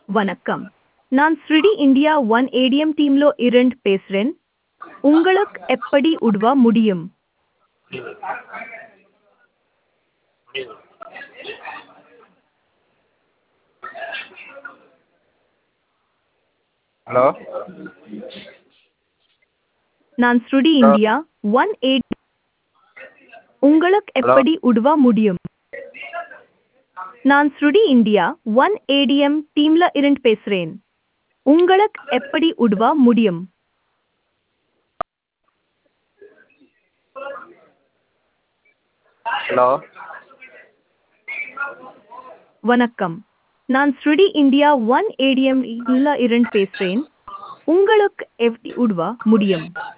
வணக்கம் நான் ஸ்ரிடி India one ATM டீம்ல இருந்து பேசுறேன் உங்களுக்கு எப்படி உதவ முடியும் ஹலோ நான் ஸ்ருடி இந்தியா ஒன் எயிட் உங்களுக்கு எப்படி உதவ முடியும் நான் ஸ்ருடி இந்தியா ஒன் ஏடிஎம் டீம்ல இருந்து பேசுறேன் உங்களுக்கு எப்படி உதவ முடியும் ஹலோ வணக்கம் நான் ஸ்ருடி இந்தியா ஒன் ஏடிஎம் இருந்து பேசுறேன் உங்களுக்கு எப்படி உதவ முடியும்